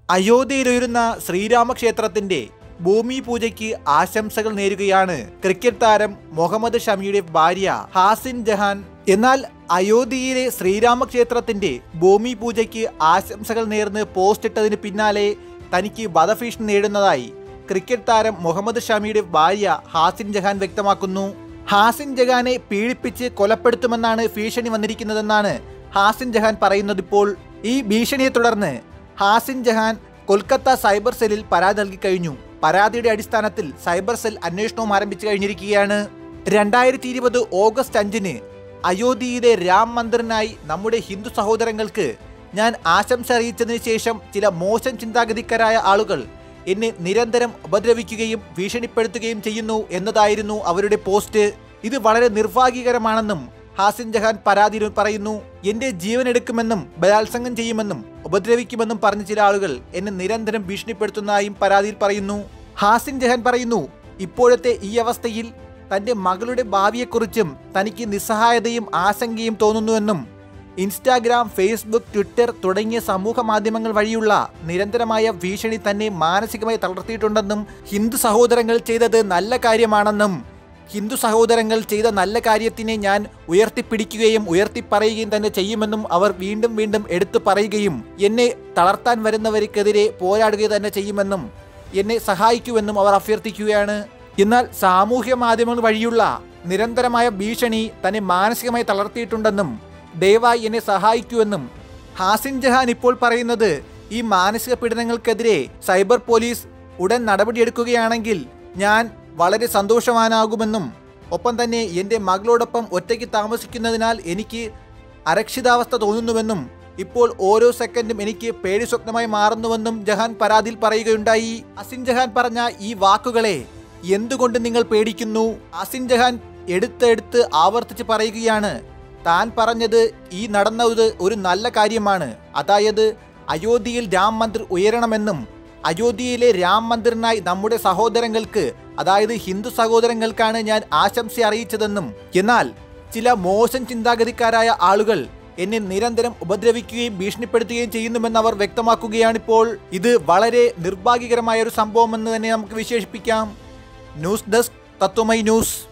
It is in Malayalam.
അയോധ്യയിലുയരുന്ന ശ്രീരാമക്ഷേത്രത്തിന്റെ ഭൂമി പൂജയ്ക്ക് ആശംസകൾ നേരുകയാണ് ക്രിക്കറ്റ് താരം മുഹമ്മദ് ഷമിയുടെ ഭാര്യ ഹാസിൻ ജഹാൻ എന്നാൽ അയോധ്യയിലെ ശ്രീരാമക്ഷേത്രത്തിന്റെ ഭൂമി പൂജയ്ക്ക് ആശംസകൾ നേർന്ന് പോസ്റ്റ് ഇട്ടതിന് പിന്നാലെ തനിക്ക് വധഭീഷണി നേടുന്നതായി ക്രിക്കറ്റ് താരം മുഹമ്മദ് ഷമിയുടെ ഭാര്യ ഹാസിൻ ജഹാൻ വ്യക്തമാക്കുന്നു ഹാസിൻ ജഹാനെ പീഡിപ്പിച്ച് കൊലപ്പെടുത്തുമെന്നാണ് ഭീഷണി വന്നിരിക്കുന്നതെന്നാണ് ഹാസിൻ ജഹാൻ പറയുന്നത് ഇപ്പോൾ ഈ ഭീഷണിയെ തുടർന്ന് ഹാസിൻ ജഹാൻ കൊൽക്കത്ത സൈബർ സെല്ലിൽ പരാതി നൽകി കഴിഞ്ഞു പരാതിയുടെ അടിസ്ഥാനത്തിൽ സൈബർ സെൽ അന്വേഷണവും ആരംഭിച്ചു കഴിഞ്ഞിരിക്കുകയാണ് രണ്ടായിരത്തി ഇരുപത് ഓഗസ്റ്റ് അഞ്ചിന് അയോധ്യയിലെ രാം മന്ദിറിനായി നമ്മുടെ ഹിന്ദു സഹോദരങ്ങൾക്ക് ഞാൻ ആശംസ അറിയിച്ചതിന് ശേഷം ചില മോശം ചിന്താഗതിക്കാരായ ആളുകൾ എന്നെ നിരന്തരം ഉപദ്രവിക്കുകയും ഭീഷണിപ്പെടുത്തുകയും ചെയ്യുന്നു എന്നതായിരുന്നു അവരുടെ പോസ്റ്റ് ഇത് വളരെ നിർഭാഗ്യകരമാണെന്നും ഹാസിൻ ജഹാൻ പരാതിയിൽ പറയുന്നു എന്റെ ജീവൻ എടുക്കുമെന്നും ബലാത്സംഗം ചെയ്യുമെന്നും ഉപദ്രവിക്കുമെന്നും പറഞ്ഞ ചില ആളുകൾ എന്നെ നിരന്തരം ഭീഷണിപ്പെടുത്തുന്നതായും പരാതിയിൽ പറയുന്നു ഹാസിൻ ജഹാൻ പറയുന്നു ഇപ്പോഴത്തെ ഈ അവസ്ഥയിൽ തന്റെ മകളുടെ ഭാവിയെക്കുറിച്ചും തനിക്ക് നിസ്സഹായതയും ആശങ്കയും തോന്നുന്നുവെന്നും ഇൻസ്റ്റാഗ്രാം ഫേസ്ബുക്ക് ട്വിറ്റർ തുടങ്ങിയ സമൂഹ മാധ്യമങ്ങൾ വഴിയുള്ള നിരന്തരമായ ഭീഷണി തന്നെ മാനസികമായി തളർത്തിയിട്ടുണ്ടെന്നും ഹിന്ദു സഹോദരങ്ങൾ ചെയ്തത് നല്ല കാര്യമാണെന്നും ഹിന്ദു സഹോദരങ്ങൾ ചെയ്ത നല്ല കാര്യത്തിനെ ഞാൻ ഉയർത്തിപ്പിടിക്കുകയും ഉയർത്തിപ്പറയുകയും തന്നെ ചെയ്യുമെന്നും അവർ വീണ്ടും വീണ്ടും എടുത്തു പറയുകയും എന്നെ തളർത്താൻ വരുന്നവർക്കെതിരെ പോരാടുക തന്നെ ചെയ്യുമെന്നും എന്നെ സഹായിക്കുമെന്നും അവർ അഭ്യർത്ഥിക്കുകയാണ് എന്നാൽ സാമൂഹ്യ മാധ്യമങ്ങൾ വഴിയുള്ള നിരന്തരമായ ഭീഷണി തന്നെ മാനസികമായി തളർത്തിയിട്ടുണ്ടെന്നും ദയവായി എന്നെ സഹായിക്കുമെന്നും ഹാസിൻ ജഹാൻ ഇപ്പോൾ പറയുന്നത് ഈ മാനസിക പീഡനങ്ങൾക്കെതിരെ സൈബർ പോലീസ് ഉടൻ നടപടിയെടുക്കുകയാണെങ്കിൽ ഞാൻ വളരെ സന്തോഷവാനാകുമെന്നും ഒപ്പം തന്നെ എൻ്റെ മകളോടൊപ്പം ഒറ്റയ്ക്ക് താമസിക്കുന്നതിനാൽ എനിക്ക് അരക്ഷിതാവസ്ഥ തോന്നുന്നുവെന്നും ഇപ്പോൾ ഓരോ സെക്കൻഡും എനിക്ക് പേടി സ്വപ്നമായി മാറുന്നുവെന്നും ജഹാൻ പരാതിയിൽ പറയുകയുണ്ടായി അസിൻ ജഹാൻ പറഞ്ഞ ഈ വാക്കുകളെ എന്തുകൊണ്ട് നിങ്ങൾ പേടിക്കുന്നു അസിൻ ജഹാൻ എടുത്തെടുത്ത് ആവർത്തിച്ച് പറയുകയാണ് താൻ പറഞ്ഞത് ഈ നടന്നത് ഒരു നല്ല കാര്യമാണ് അതായത് അയോധ്യയിൽ രാം മന്ദിർ ഉയരണമെന്നും അയോധ്യയിലെ രാം മന്ദിറിനായി നമ്മുടെ സഹോദരങ്ങൾക്ക് അതായത് ഹിന്ദു സഹോദരങ്ങൾക്കാണ് ഞാൻ ആശംസ അറിയിച്ചതെന്നും എന്നാൽ ചില മോശം ചിന്താഗതിക്കാരായ ആളുകൾ എന്നെ നിരന്തരം ഉപദ്രവിക്കുകയും ഭീഷണിപ്പെടുത്തുകയും ചെയ്യുന്നുവെന്ന് അവർ വ്യക്തമാക്കുകയാണിപ്പോൾ ഇത് വളരെ നിർഭാഗ്യകരമായ ഒരു സംഭവമെന്ന് തന്നെ നമുക്ക് വിശേഷിപ്പിക്കാം ന്യൂസ് ഡെസ്ക് തത്വമൈ ന്യൂസ്